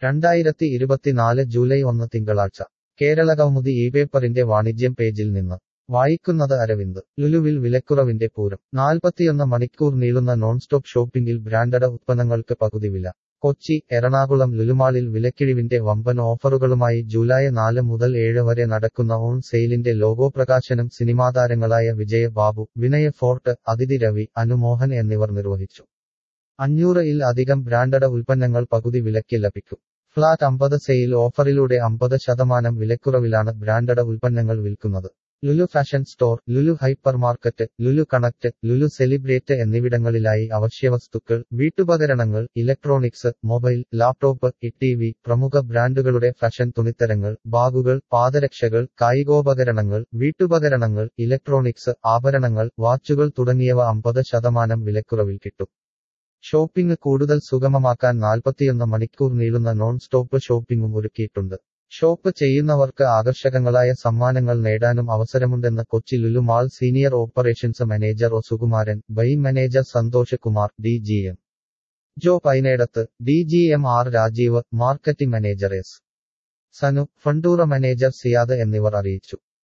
രണ്ടായിരത്തി ഇരുപത്തിനാല് ജൂലൈ ഒന്ന് തിങ്കളാഴ്ച കേരളകൗമുദി ഈ പേപ്പറിന്റെ വാണിജ്യം പേജിൽ നിന്ന് വായിക്കുന്നത് അരവിന്ദ് ലുലുവിൽ വിലക്കുറവിന്റെ പൂരം നാൽപ്പത്തിയൊന്ന് മണിക്കൂർ നീളുന്ന നോൺ സ്റ്റോപ്പ് ഷോപ്പിംഗിൽ ബ്രാൻഡഡ് ഉത്പന്നങ്ങൾക്ക് പകുതി വില കൊച്ചി എറണാകുളം ലുലുമാളിൽ വിലക്കിഴിവിന്റെ വമ്പൻ ഓഫറുകളുമായി ജൂലൈ നാല് മുതൽ ഏഴ് വരെ നടക്കുന്ന ഓൺ സെയിലിന്റെ ലോഗോ പ്രകാശനം സിനിമാതാരങ്ങളായ വിജയ ബാബു വിനയ ഫോർട്ട് അതിഥി രവി അനുമോഹൻ എന്നിവർ നിർവഹിച്ചു അഞ്ഞൂറ് ഇൽ അധികം ബ്രാൻഡഡ് ഉൽപ്പന്നങ്ങൾ പകുതി വിലയ്ക്ക് ലഭിക്കും ഫ്ലാറ്റ് അമ്പത് സെയിൽ ഓഫറിലൂടെ അമ്പത് ശതമാനം വിലക്കുറവിലാണ് ബ്രാൻഡഡ് ഉൽപ്പന്നങ്ങൾ വിൽക്കുന്നത് Lulu fashion store Lulu hypermarket Lulu connect Lulu celebrate എന്നിവിടങ്ങളിലായി അവശ്യവസ്തുക്കൾ വീട്ടുപകരണങ്ങൾ electronics mobile laptop T V പ്രമുഖ ബ്രാൻഡുകളുടെ ഫാഷൻ തുണിത്തരങ്ങൾ ബാഗുകൾ പാദരക്ഷകൾ കായികോപകരണങ്ങൾ വീട്ടുപകരണങ്ങൾ ഇലക്ട്രോണിക്സ് ആഭരണങ്ങൾ വാച്ചുകൾ തുടങ്ങിയവ അമ്പത് ശതമാനം വിലക്കുറവിൽ കിട്ടും ഷോപ്പിംഗ് കൂടുതൽ സുഗമമാക്കാൻ നാൽപ്പത്തിയൊന്ന് മണിക്കൂർ നീളുന്ന നോൺ സ്റ്റോപ്പ് ഷോപ്പിംഗും ഒരുക്കിയിട്ടുണ്ട് ഷോപ്പ് ചെയ്യുന്നവർക്ക് ആകർഷകങ്ങളായ സമ്മാനങ്ങൾ നേടാനും അവസരമുണ്ടെന്ന് Kochi Lulu mall senior operations manager O Sukumaran ബൈ manager Santhosh Kumar D G M Jo Painadath D G M R Rajeev marketing manager S Sanu Funtura manager Siyad എന്നിവർ അറിയിച്ചു